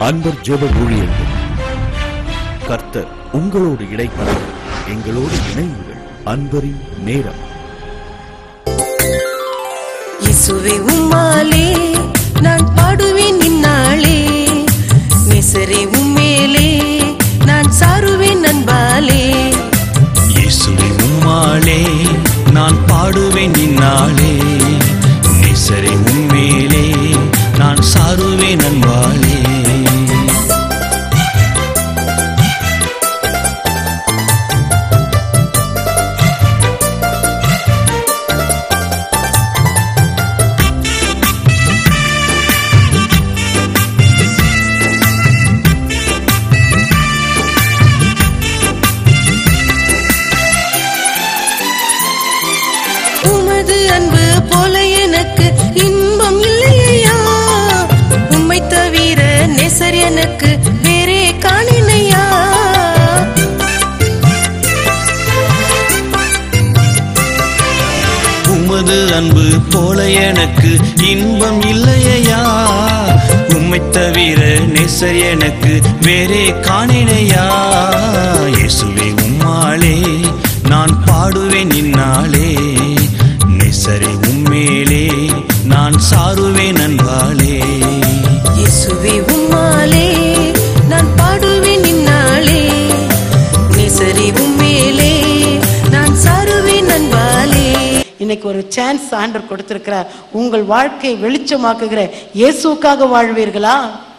அன்பர் ஜெப ஊழியர்கள் கர்த்தர் உங்களோடு இடைப்பட எங்களோடு இணையுங்கள் அன்பரின் நேரம் இயேசுவே உம்மாலே நான் பாடுவேன் இந்நாளே நெசரே உம்மேலே நான் சாருவேன் அன்பாலே இயேசுவே உம்மாளே நான் பாடுவேன் இந்நாளே நேசரே உம்மேலே நான் சாருவேன் அன்பாளே உமது அன்பு போல எனக்கு இன்பம் இல்லையா உம்மை தவிர நெசர் எனக்கு வேறே காணினையா உமது அன்பு போல எனக்கு இன்பம் இல்லையா உம்மை தவிர நேசர் எனக்கு வேறே காணினையா இயேசுவே உம்மாளே நான் பாடுவேன் இந்நாளே நேசரே உம்மேலே நான் சாருவேன் அன்பாளே இயேசுவே உம்மாலே நான் பாடுவேன் இந்நாளே நெசரே உம்மேலே நான் சாருவேன் அன்பாலே இன்னைக்கு ஒரு சான்ஸ் ஆண்டர் கொடுத்திருக்கிறார் உங்கள் வாழ்க்கையை வெளிச்சமாக்குகிற இயேசுவுக்காக வாழ்வீர்களா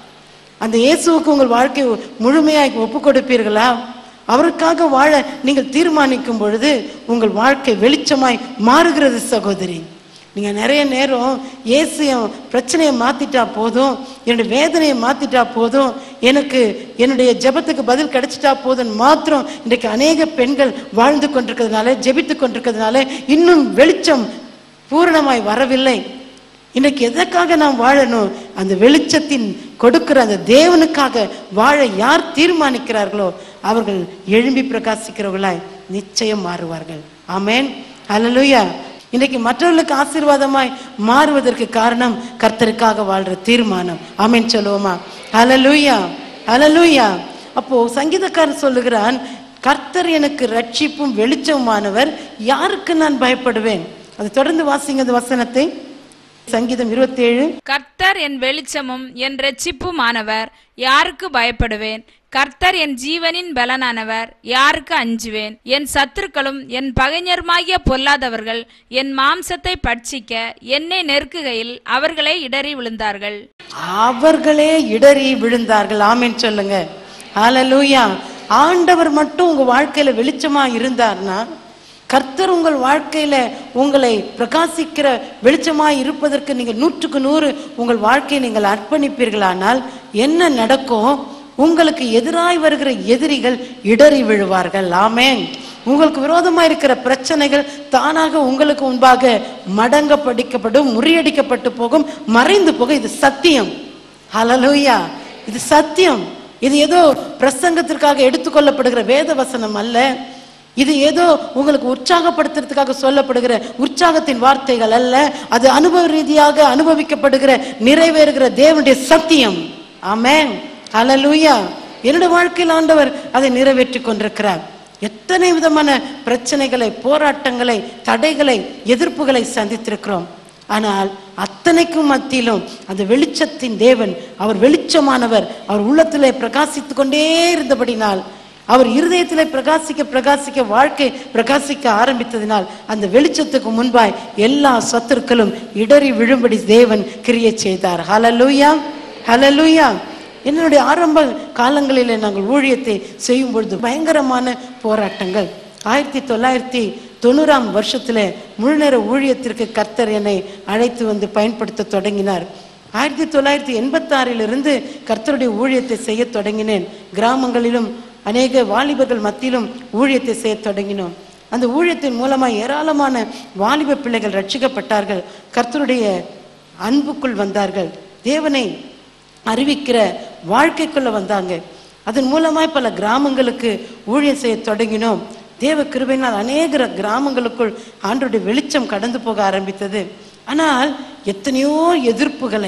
அந்த இயேசுவுக்கு உங்கள் வாழ்க்கையை முழுமையாய் ஒப்பு கொடுப்பீர்களா அவருக்காக வாழ நீங்கள் தீர்மானிக்கும் பொழுது உங்கள் வாழ்க்கை வெளிச்சமாய் மாறுகிறது சகோதரி நீங்க நிறைய நேரம் இயேசு என் பிரச்சனையை மாத்திட்டா போதும் என்னுடைய வேதனையை மாத்திட்டா போதும் எனக்கு என்னுடைய ஜெபத்துக்கு பதில் கிடைச்சிட்டா போதும் மாத்திரம் இன்றைக்கு அநேக பெண்கள் வாழ்ந்து கொண்டிருக்கிறதுனால ஜெபித்து கொண்டிருக்கிறதுனால இன்னும் வெளிச்சம் பூரணமாய் வரவில்லை இன்றைக்கு எதற்காக நாம் வாழணும் அந்த வெளிச்சத்தின் கொடுக்கிற அந்த தேவனுக்காக வாழ யார் தீர்மானிக்கிறார்களோ அவர்கள் எழும்பி பிரகாசிக்கிறவர்களாய் நிச்சயம் மாறுவார்கள் ஆமென் ஹalleluya இன்னைக்கு மற்றவர்களுக்கு ஆசீர்வாதமாய் மாறுவதற்கு காரணம் கர்த்தருக்காக வாழ்ற தீர்மானம் ஆமென் சொல்லுவோமா ஹalleluya ஹalleluya அப்போ சங்கீதக்காரன் சொல்லுகிறான் கர்த்தர் எனக்கு ரட்சிப்பும் வெளிச்சமானவர் யாருக்கு நான் பயப்படுவேன் அது தொடர்ந்து வாசிங்க அந்த வசனத்தை சங்கீதம் இருபத்தேழு கர்த்தர் என் வெளிச்சமும் என் இரட்சிப்புமானவர் யாருக்கு பயப்படுவேன் கர்த்தர் என் ஜீவனின் பலனானவர் யாருக்கு அஞ்சுவேன் என் சத்துருக்களும் என் பகைஞருமாகிய பொல்லாதவர்கள் என் மாம்சத்தை பட்சிக்க என்னை நெருக்குகையில் அவர்களே இடறி விழுந்தார்கள் அவர்களே இடறி விழுந்தார்கள் ஆமென் சொல்லுங்க ஹalleluya ஆண்டவர் மட்டும் உங்க வாழ்க்கையில வெளிச்சமா இருந்தார்னா கர்த்தர் உங்கள் வாழ்க்கையில உங்களை பிரகாசிக்கிற வெளிச்சமாய் இருப்பதற்கு நீங்க நூற்றுக்கு நூறு உங்கள் வாழ்க்கையை நீங்கள் அர்ப்பணிப்பீர்களானால் என்ன நடக்கும் உங்களுக்கு எதிராய் வருகிற எதிரிகள் இடறி விழுவார்கள் ஆமென் உங்களுக்கு விரோதமா இருக்கிற பிரச்சனைகள் தானாக உங்களுக்கு முன்பாக மடங்க படிக்கப்படும் முறியடிக்கப்பட்டு போகும் மறைந்து போகும் இது சத்தியம் ஹalleluya இது சத்தியம் இது ஏதோ பிரசங்கத்திற்காக எடுத்துக்கொள்ளப்படுகிற வேத வசனம் அல்ல இது ஏதோ உங்களுக்கு உற்சாகப்படுத்துறதுக்காக சொல்லப்படுகிற உற்சாகத்தின் வார்த்தைகள் அல்ல அது அனுபவ ரீதியாக அனுபவிக்கப்படுகிற நிறைவேறுகிற தேவனுடைய சத்தியம் ஆமென் ஹalleluya என்னுடைய வாழ்க்கையில் ஆண்டவர் அதை நிறைவேற்றி கொண்டிருக்கிறார் எத்தனை விதமான பிரச்சனைகளை போராட்டங்களை தடைகளை எதிர்ப்புகளை சந்தித்திருக்கிறோம் ஆனால் அத்தனைக்கும் மத்தியிலும் அந்த வெளிச்சத்தின் தேவன் அவர் வெளிச்சமானவர் அவர் உள்ளத்திலே பிரகாசித்துக் கொண்டே இருந்தபடினால் அவர் இருதயத்திலே பிரகாசிக்க பிரகாசிக்க வாழ்க்கை பிரகாசிக்க ஆரம்பித்ததினால் அந்த வெளிச்சத்துக்கு முன்பாய் எல்லா சத்துருக்களும் இடறி விழும்படி தேவன் கிரியை செய்தார் ஹalleluya ஹalleluya என்னுடைய ஆரம்ப காலங்களிலே நாங்கள் ஊழியத்தை செய்யும் பொழுது பயங்கரமான போராட்டங்கள் ஆயிரத்தி தொள்ளாயிரத்தி தொண்ணூறாம் வருஷத்துல முழுநேர ஊழியத்திற்கு கர்த்தர் என்னை அழைத்து வந்து பயன்படுத்த தொடங்கினார் ஆயிரத்தி தொள்ளாயிரத்தி எண்பத்தாறிலிருந்து கர்த்தருடைய ஊழியத்தை செய்ய தொடங்கினேன் கிராமங்களிலும் அநேக வாலிபர்கள் மத்தியிலும் ஊழியத்தை செய்ய தொடங்கினோம் அந்த ஊழியத்தின் மூலமாக ஏராளமான வாலிப பிள்ளைகள் ரட்சிக்கப்பட்டார்கள் கர்த்தருடைய அன்புக்குள் வந்தார்கள் தேவனை அறிவிக்கிற வாழ்க்கைக்குள்ள வந்தாங்க அதன் மூலமாய் பல கிராமங்களுக்கு ஊழியம் செய்ய தொடங்கினோம் தேவ கிருபையினால் அநேக கிராமங்களுக்குள் ஆண்டோடைய வெளிச்சம் கடந்து போக ஆரம்பித்தது ஆனால் எத்தனையோ எதிர்ப்புகளை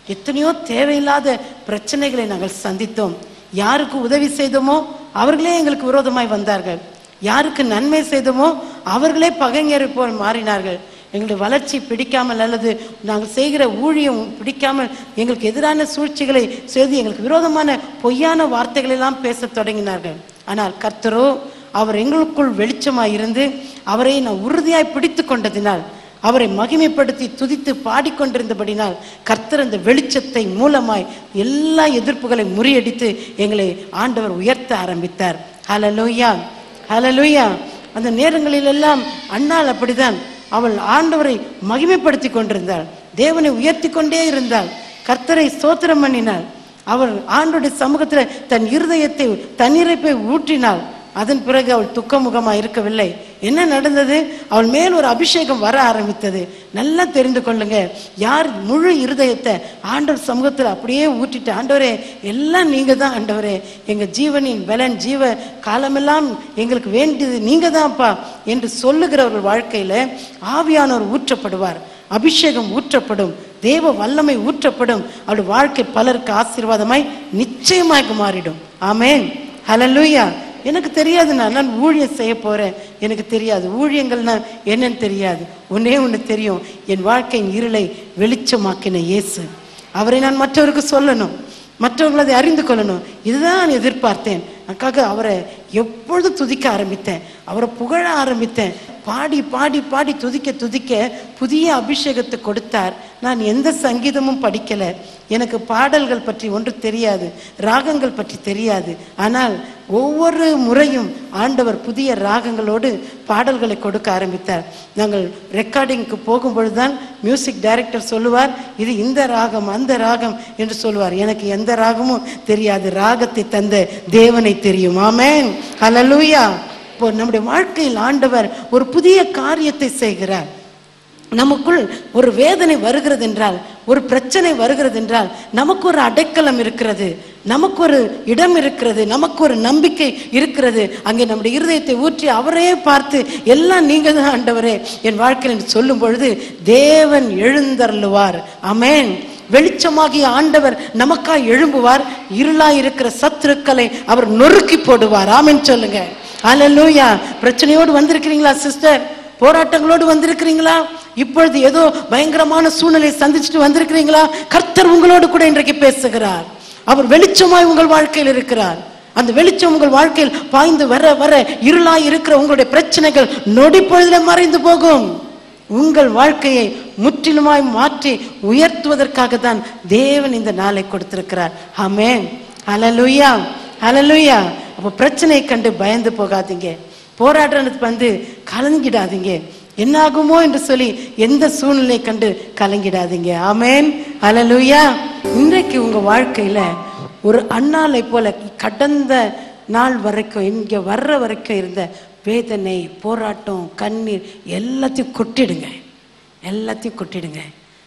எத்தனையோ தேவையில்லாத பிரச்சனைகளை நாங்கள் சந்தித்தோம் யாருக்கு உதவி செய்தோமோ அவர்களே எங்களுக்கு விரோதமாய் வந்தார்கள் யாருக்கு நன்மை செய்தோமோ அவர்களே பகைஞரை போல் மாறினார்கள் எங்களுடைய வளர்ச்சி பிடிக்காமல் அல்லது நாங்கள் செய்கிற ஊழியம் பிடிக்காமல் எங்களுக்கு எதிரான சூழ்ச்சிகளை செய்து எங்களுக்கு விரோதமான பொய்யான வார்த்தைகள் எல்லாம் பேசத் தொடங்கினார்கள் ஆனால் கர்த்தரோ அவர் எங்களுக்குள் வெளிச்சமாய் இருந்து அவரை நான் உறுதியாய் பிடித்து கொண்டதினால் அவரை மகிமைப்படுத்தி துதித்து பாடிக்கொண்டிருந்தபடினால் கர்த்தர் அந்த வெளிச்சத்தை மூலமாய் எல்லா எதிர்ப்புகளை முறியடித்து எங்களை ஆண்டவர் உயர்த்த ஆரம்பித்தார் ஹalleluya ஹalleluya அந்த நேரங்களில் எல்லாம் அண்ணாள் அப்படிதான் அவள் ஆண்டவரை மகிமைப்படுத்தி கொண்டிருந்தாள் தேவனை உயர்த்தி கொண்டே இருந்தாள் கர்த்தரை ஸ்தோத்திரம் பண்ணினாள் அவள் ஆண்டோடைய சமூகத்தில் தன் இருதயத்தை தன்னிறைப்பை ஊற்றினாள் அதன் பிறகு அவள் துக்கமுகமாக இருக்கவில்லை என்ன நடந்தது அவள் மேல் ஒரு அபிஷேகம் வர ஆரம்பித்தது நல்லா தெரிந்து கொள்ளுங்க யார் முழு இருதயத்தை ஆண்டவர் சமூகத்தில் அப்படியே ஊற்றிட்டு ஆண்டவரே எல்லாம் நீங்க தான் ஆண்டவரே எங்க ஜீவனின் பலன் ஜீவ காலமெல்லாம் எங்களுக்கு வேண்டியது நீங்க தான்ப்பா என்று சொல்லுகிறவர்கள் வாழ்க்கையில ஆவியானவர் ஊற்றப்படுவார் அபிஷேகம் ஊற்றப்படும் தேவ வல்லமை ஊற்றப்படும் அவருடைய வாழ்க்கை பலருக்கு ஆசீர்வாதமாய் நிச்சயமாக மாறிடும் ஆமென் ஹalleluya எனக்கு தெரியாது நான் நான் ஊழியம் செய்ய போறேன் எனக்கு தெரியாது ஊழியங்கள்னா என்னன்னு தெரியாது ஒன்னே ஒன்று தெரியும் என் வாழ்க்கையின் இருளை வெளிச்சமாக்கின இயேசு அவரை நான் மற்றவருக்கு சொல்லணும் மற்றவர்கள் அதை அறிந்து கொள்ளணும் இதுதான் நான் எதிர்பார்த்தேன் அதுக்காக அவரை எப்பொழுது துதிக்க ஆரம்பித்தேன் அவரை புகழ ஆரம்பித்தேன் பாடி பாடி பாடி துதிக்க துதிக்க புதிய அபிஷேகத்தை கொடுத்தார் நான் எந்த சங்கீதமும் படிக்கல எனக்கு பாடல்கள் பற்றி ஒன்று தெரியாது ராகங்கள் பற்றி தெரியாது ஆனால் ஒவ்வொரு முறையும் ஆண்டவர் புதிய ராகங்களோடு பாடல்களை கொடுக்க ஆரம்பித்தார் நாங்கள் ரெக்கார்டிங்க்கு போகும்பொழுதுதான் மியூசிக் டைரக்டர் சொல்லுவார் இது இந்த ராகம் அந்த ராகம் என்று சொல்லுவார் எனக்கு எந்த ராகமும் தெரியாது ராகத்தை தந்த தேவனை தெரியும் ஆமென் ஹalleluya இப்போ நம்முடைய வாழ்க்கையில் ஆண்டவர் ஒரு புதிய காரியத்தை செய்கிறார் நமக்குள் ஒரு வேதனை வருகிறது என்றால் ஒரு பிரச்சனை வருகிறது என்றால் நமக்கு ஒரு அடைக்கலம் இருக்கிறது நமக்கு ஒரு இடம் இருக்கிறது நமக்கு ஒரு நம்பிக்கை இருக்கிறது அங்கே நம்முடைய இருதயத்தை ஊற்றி அவரே பார்த்து எல்லாம் நீங்க தான் ஆண்டவரே என் வாழ்க்கையில் என்று சொல்லும் பொழுது தேவன் எழுந்தருளுவார் அமேன் வெளிச்சமாகிய ஆண்டவர் நமக்காய் எழும்புவார் இருளாய் இருக்கிற சத்துருக்களை அவர் நொறுக்கி போடுவார் ஆமென் சொல்லுங்க அல்லேலூயா பிரச்சனையோடு வந்திருக்கிறீங்களா சிஸ்டர் போராட்டங்களோடு வந்திருக்கிறீங்களா இப்பொழுது ஏதோ பயங்கரமான சூழ்நிலை சந்திச்சுட்டு வந்திருக்கிறீங்களா கர்த்தர் உங்களோடு கூட இன்றைக்கு பேசுகிறார் அவர் வெளிச்சமாய் உங்கள் வாழ்க்கையில் இருக்கிறார் அந்த வெளிச்சம் உங்கள் வாழ்க்கையில் பாய்ந்து வர வர இருளாய் இருக்கிற உங்களுடைய பிரச்சனைகள் நொடி பொழுதுல மறைந்து போகும் உங்கள் வாழ்க்கையை முற்றிலுமாய் மாற்றி உயர்த்துவதற்காக தான் தேவன் இந்த நாளை கொடுத்திருக்கிறார் ஆமென் ஹalleluya ஹalleluya அப்ப பிரச்சனையை கண்டு பயந்து போகாதீங்க போராடுறதுக்கு வந்து கலங்கிடாதீங்க என்ன ஆகுமோ என்று சொல்லி எந்த சூழ்நிலை கண்டு கலங்கிடாதீங்க ஆமென் ஹalleluya இன்றைக்கு உங்க வாழ்க்கையில ஒரு அண்ணாலை போல கடந்த நாள் வரைக்கும் இங்க வர்ற வரைக்கும் இருந்த வேதனை போராட்டம் கண்ணீர் எல்லாத்தையும் கொட்டிடுங்க எல்லாத்தையும் கொட்டிடுங்க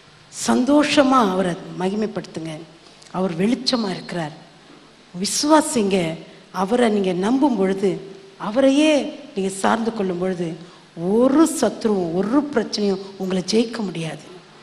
சந்தோஷமா அவரை மகிமைப்படுத்துங்க அவர் வெளிச்சமா இருக்கிறார் விசுவாசிங்க அவரை நீங்க நம்பும் பொழுது அவரையே நீங்க சார்ந்து கொள்ளும் பொழுது ஒரு சத்ருவும் ஒரு பிரச்சனையும் உங்களை ஜெயிக்க முடியாது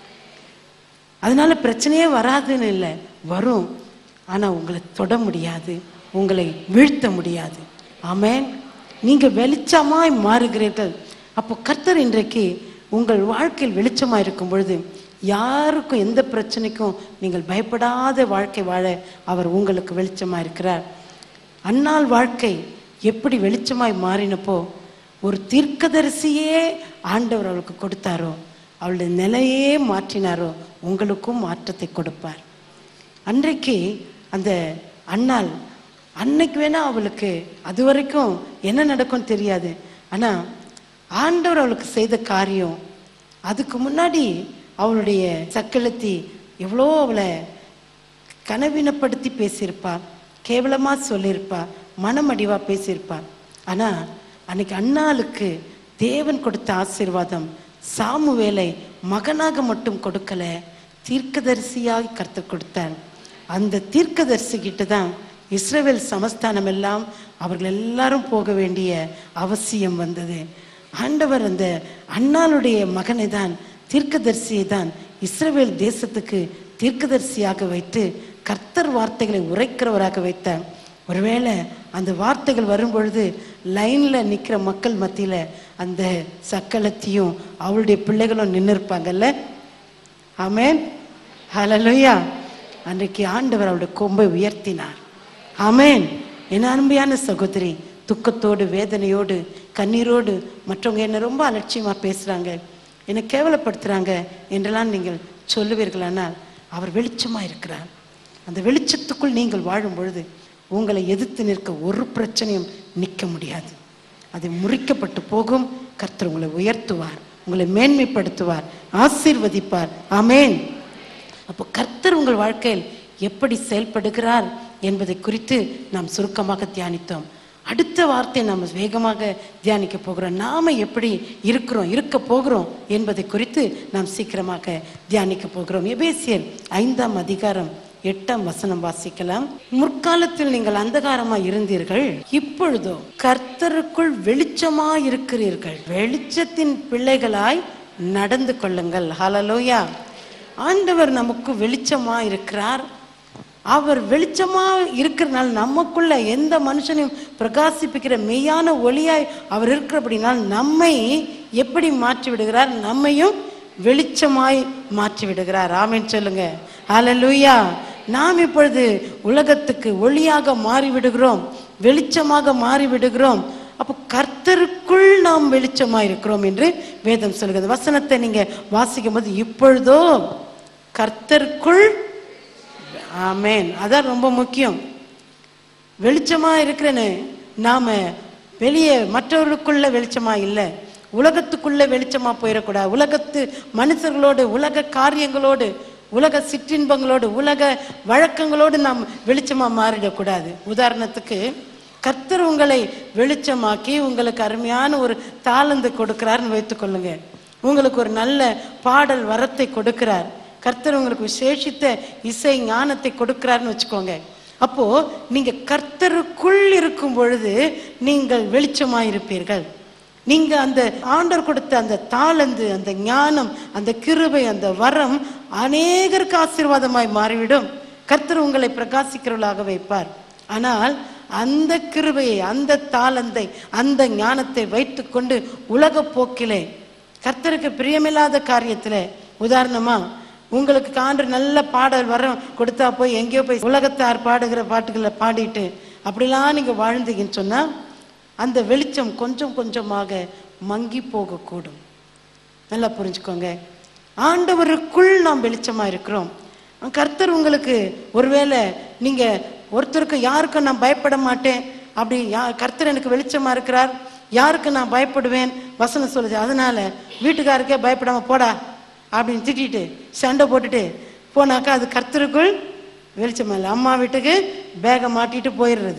அதனால பிரச்சனையே வராதுன்னு இல்லை வரும் ஆனா உங்களை தொட முடியாது உங்களை வீழ்த்த முடியாது ஆமென் நீங்க வெளிச்சமாய் மாறுகிறீர்கள் அப்போ கர்த்தர் இன்றைக்கு உங்கள் வாழ்க்கையில் வெளிச்சமாய் இருக்கும் பொழுது யாருக்கும் எந்த பிரச்சனைக்கும் நீங்கள் பயப்படாத வாழ்க்கை வாழ அவர் உங்களுக்கு வெளிச்சமா இருக்கிறார் அன்னாள் வாழ்க்கை எப்படி வெளிச்சமாய் மாறினப்போ ஒரு தீர்க்கதரிசியே ஆண்டவர் அவளுக்கு கொடுத்தாரோ அவளுடைய நிலையே மாற்றினாரோ உங்களுக்கும் மாற்றத்தை கொடுப்பார் அன்றைக்கு அந்த அண்ணாள் அன்னைக்கு வேணா அவளுக்கு அது வரைக்கும் என்ன நடக்கும்னு தெரியாது ஆனா ஆண்டவர் அவளுக்கு செய்த காரியம் அதுக்கு முன்னாடி அவளுடைய சக்களத்தி எவ்வளோ அவளை கனவீனப்படுத்தி பேசியிருப்பா கேவலமா சொல்லியிருப்பா மனமடிவா பேசியிருப்பா ஆனா அன்னைக்கு அண்ணாளுக்கு தேவன் கொடுத்த ஆசீர்வாதம் சாமுவேலை மகனாக மட்டும் கொடுக்கல தீர்க்கதரிசியாய் கர்த்தர் கொடுத்தார் அந்த தீர்க்கதரிசி கிட்ட தான் இஸ்ரவேல் சமஸ்தானம் எல்லாம் அவர்கள் எல்லாரும் போக வேண்டிய அவசியம் வந்தது ஆண்டவர் அந்த அண்ணாளுடைய மகனை தான் தீர்க்கதரிசியை தான் இஸ்ரவேல் தேசத்துக்கு தீர்க்கதரிசியாக வைத்து கர்த்தர் வார்த்தைகளை உரைக்கிறவராக வைத்தார் ஒருவேளை அந்த வார்த்தைகள் வரும்பொழுது லைன்ல நிக்கிற மக்கள் மத்தியில அந்த சக்களத்தையும் அவளுடைய பிள்ளைகளும் நின்று இருப்பாங்கல்ல ஆமென் ஹalleluya அன்றைக்கு ஆண்டவர் அவருடைய கொம்பை உயர்த்தினார் ஆமென் என் அருமையான சகோதரி துக்கத்தோடு வேதனையோடு கண்ணீரோடு மற்றவங்க என்ன ரொம்ப அலட்சியமா பேசுறாங்க என்னை கேவலப்படுத்துறாங்க என்றெல்லாம் நீங்கள் சொல்லுவீர்களானால் அவர் வெளிச்சமா இருக்கிறார் அந்த வெளிச்சத்துக்குள் நீங்கள் வாழும் பொழுது உங்களை எதிர்த்து நிற்க ஒரு பிரச்சனையும் நிற்க முடியாது அது முறிக்கப்பட்டு போகும் கர்த்தர் உங்களை உயர்த்துவார் உங்களை மேன்மைப்படுத்துவார் ஆசீர்வதிப்பார் ஆமென் அப்போ கர்த்தர் உங்கள் வாழ்க்கையில் எப்படி செயல்படுகிறார் என்பதை குறித்து நாம் சுருக்கமாக தியானித்தோம் அடுத்த வார்த்தையை நாம் வேகமாக தியானிக்க போகிறோம் நாம எப்படி இருக்கிறோம் இருக்க போகிறோம் என்பதை குறித்து நாம் சீக்கிரமாக தியானிக்க போகிறோம் எபேசியர் ஐந்தாம் அதிகாரம் எட்டாம் வசனம் வாசிக்கலாம் முற்காலத்தில் நீங்கள் அந்தகாரமா இருந்தீர்கள் இப்பொழுதோ கர்த்தருக்குள் வெளிச்சமா இருக்கிறீர்கள் வெளிச்சத்தின் பிள்ளைகளாய் நடந்து கொள்ளுங்கள் ஹalleluya ஆண்டவர் நமக்கு வெளிச்சமா இருக்கிறார் அவர் வெளிச்சமா இருக்கிறனால நமக்குள்ள எந்த மனுஷனையும் பிரகாசிப்பிக்கிற மெய்யான ஒளியாய் அவர் இருக்கிறபடினால் நம்மை எப்படி மாற்றி விடுகிறார் நம்மையும் வெளிச்சமாய் மாற்றி விடுகிறார் ஆமென் சொல்லுங்க ஹalleluya நாம் இப்பொழுது உலகத்துக்கு ஒளியாக மாறி விடுகிறோம் வெளிச்சமாக மாறி விடுகிறோம் அப்போ கர்த்தருக்குள் நாம் வெளிச்சமா இருக்கிறோம் என்று வேதம் சொல்கிறது வசனத்தை நீங்க வாசிக்கும் போது இப்பொழுதோ கர்த்தருக்குள் ஆமென் அதான் ரொம்ப முக்கியம் வெளிச்சமா இருக்கிறேன்னு நாம வெளியே மற்றவர்களுக்குள்ள வெளிச்சமா இல்லை உலகத்துக்குள்ள வெளிச்சமா போயிடக்கூடாது உலகத்து மனுஷர்களோடு உலக காரியங்களோடு உலக சிற்றின்பங்களோடு உலக வழக்கங்களோடு நாம் வெளிச்சமா மாறிடக்கூடாது உதாரணத்துக்கு கர்த்தர் உங்களை வெளிச்சமாக்கி உங்களுக்கு அருமையான ஒரு தாளந்து கொடுக்கிறார்னு வைத்துக்கொள்ளுங்க உங்களுக்கு ஒரு நல்ல பாடல் வரத்தை கொடுக்கிறார் கர்த்தர் உங்களுக்கு விசேஷித்த இசை ஞானத்தை கொடுக்கிறார்னு வச்சுக்கோங்க அப்போ நீங்க கர்த்தருக்குள் இருக்கும் பொழுது நீங்கள் வெளிச்சமாய் இருப்பீர்கள் நீங்க அந்த ஆண்டவர் கொடுத்த அந்த தாளந்து அந்த ஞானம் அந்த கிருபை அந்த வரம் அநேகருக்கு ஆசீர்வாதமாய் மாறிவிடும் கர்த்தர் உங்களை பிரகாசிக்கிறவர்களாக வைப்பார் ஆனால் அந்த கிருபையை அந்த தாளந்தை அந்த ஞானத்தை வைத்துக்கொண்டு உலக போக்கிலே கர்த்தருக்கு பிரியமில்லாத காரியத்துல உதாரணமா உங்களுக்கு காண்டு நல்ல பாடல் வரம் கொடுத்தா போய் எங்கேயோ போய் உலகத்தார் பாடுகிற பாட்டுகளை பாடிட்டு அப்படிலாம் நீங்க வாழ்ந்தீங்கன்னு சொன்னா அந்த வெளிச்சம் கொஞ்சம் கொஞ்சமாக மங்கி போகக்கூடும் நல்லா புரிஞ்சுக்கோங்க ஆண்டவருக்குள் நாம் வெளிச்சமா இருக்கிறோம் கர்த்தர் உங்களுக்கு ஒருவேளை நீங்க ஒருத்தருக்கு யாருக்கும் நான் பயப்பட மாட்டேன் அப்படி யா கர்த்தர் எனக்கு வெளிச்சமா இருக்கிறார் யாருக்கு நான் பயப்படுவேன் வசனம் சொல்லுது அதனால வீட்டுக்காருக்கே பயப்படாம போடா அப்படின்னு திட்டிட்டு சண்டை போட்டுட்டு போனாக்கா அது கர்த்தருக்குள் வெளிச்சம் இல்லை அம்மா வீட்டுக்கு பேகை மாட்டிட்டு போயிடுறது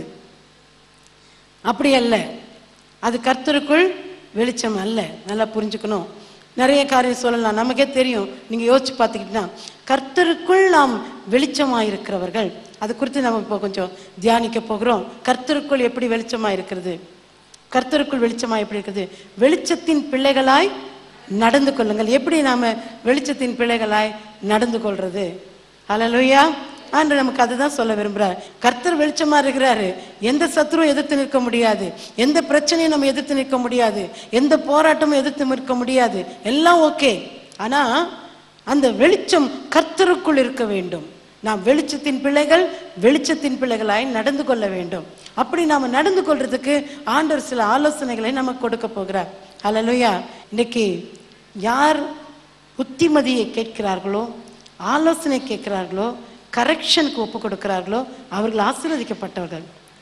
அப்படி அல்ல அது கர்த்தருக்குள் வெளிச்சம் அல்ல நல்லா புரிஞ்சுக்கணும் நிறைய காரியம் சொல்லலாம் நமக்கே தெரியும் நீங்க யோசிச்சு பார்த்துக்கிட்டீங்கன்னா கர்த்தருக்குள் நாம் வெளிச்சமா இருக்கிறவர்கள் அது குறித்து நம்ம இப்போ கொஞ்சம் தியானிக்க போகிறோம் கர்த்தருக்குள் எப்படி வெளிச்சமா இருக்கிறது கர்த்தருக்குள் வெளிச்சமா எப்படி இருக்குது வெளிச்சத்தின் பிள்ளைகளாய் நடந்து கொள்ளுங்கள் எப்படி நாம வெளிச்சத்தின் பிள்ளைகளாய் நடந்து கொள்றது ஹalleluya ஆண்டு நமக்கு அதுதான் சொல்ல விரும்புறார் கர்த்தர் வெளிச்சமா இருக்கிறாரு எந்த சத்துருவும் எதிர்த்து நிற்க முடியாது எந்த பிரச்சனையும் நம்ம எதிர்த்து நிற்க முடியாது எந்த போராட்டமும் எதிர்த்து நிற்க முடியாது எல்லாம் ஓகே ஆனா அந்த வெளிச்சம் கர்த்தருக்குள் இருக்க வேண்டும் நாம் வெளிச்சத்தின் பிள்ளைகள் வெளிச்சத்தின் பிள்ளைகளாய் நடந்து கொள்ள வேண்டும் அப்படி நாம நடந்து கொள்றதுக்கு ஆண்டவர் சில ஆலோசனைகளை நமக்கு கொடுக்க போகிறார் ஹalleluya இன்னைக்கு யார் புத்திமதியை கேட்கிறார்களோ ஆலோசனை கேட்கிறார்களோ கரெக்ஷனுக்கு ஒப்பு கொடுக்கிறார்களோ அவர்கள் ஆசீர்வதிக்கப்பட்டவர்கள்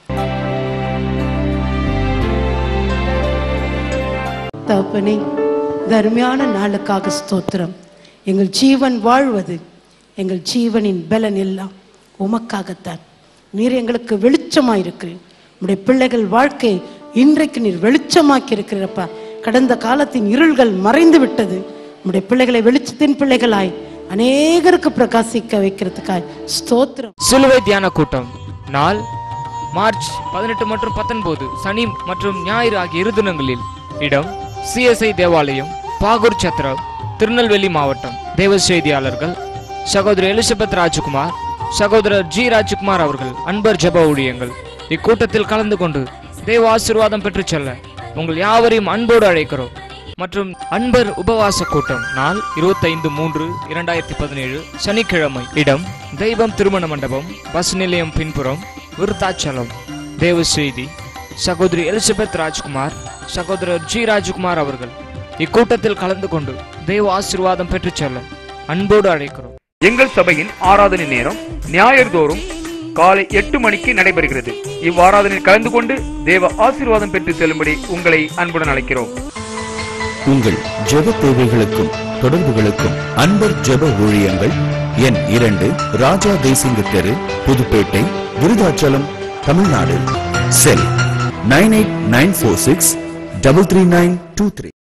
தகப்பனே தர்மையான நாளுக்காக ஸ்தோத்திரம் எங்கள் ஜீவன் வாழ்வது எங்கள் ஜீவனின் பலன் எல்லாம் உமக்காகத்தான் நீர் எங்களுக்கு வெளிச்சமா இருக்கிறீர் உடைய பிள்ளைகள் வாழ்க்கை இன்றைக்கு நீர் வெளிச்சமாக்கி இருக்கிறப்பா கடந்த காலத்தின் இருள்கள் மறைந்து விட்டது உடைய பிள்ளைகளை வெளிச்சத்தின் பிள்ளைகளாய் அநேகருக்கு பிரகாசிக்க வைக்கிறதுக்காய் ஸ்தோத்திரம் சிலுவை தியான கூட்டம் நாள் மார்ச் பதினெட்டு மற்றும் பத்தொன்பது சனி மற்றும் ஞாயிறு ஆகிய இரு தினங்களில் இடம் சிஎஸ்ஐ தேவாலயம் பாகூர் சத்திரம் திருநெல்வேலி மாவட்டம் தேவ செய்தியாளர்கள் சகோதரி எலிசபெத் ராஜ்குமார் சகோதரர் ஜி ராஜ்குமார் அவர்கள் அன்பர் ஜெப ஊழியங்கள் இக்கூட்டத்தில் கலந்து கொண்டு தேவ ஆசீர்வாதம் பெற்றுச் செல்ல உங்கள் யாவரையும் அன்போடு அழைக்கிறோம் மற்றும் அன்பர் உபவாச கூட்டம் நாள் இருபத்தைந்து மூன்று இரண்டாயிரத்தி பதினேழு சனிக்கிழமை இடம் தெய்வம் திருமண மண்டபம் பஸ் நிலையம் பின்புறம் விருத்தாச்சலம் தேவ செய்தி சகோதரி எலிசபெத் ராஜ்குமார் சகோதரர் ஜி ராஜ்குமார் அவர்கள் இக்கூட்டத்தில் கலந்து கொண்டு தெய்வ ஆசீர்வாதம் பெற்றுச் செல்ல அன்போடு அழைக்கிறோம் எங்கள் சபையின் ஆராதனை நேரம் ஞாயிறுதோறும் காலை எட்டு மணிக்கு நடைபெறுகிறது இவ்வாராதனையில் கலந்து கொண்டு தேவ ஆசீர்வாதம் பெற்று செல்லும்படி உங்களை அன்புடன் அழைக்கிறோம் உங்கள் ஜெப தேவைகளுக்கும் தொடர்புகளுக்கும் அன்பர் ஜெப ஊழியங்கள் எண் இரண்டு ராஜா தேசிங்க தெரு Puduppettai Virudhachalam Tamil Nadu cell nine eight nine four six double three nine two three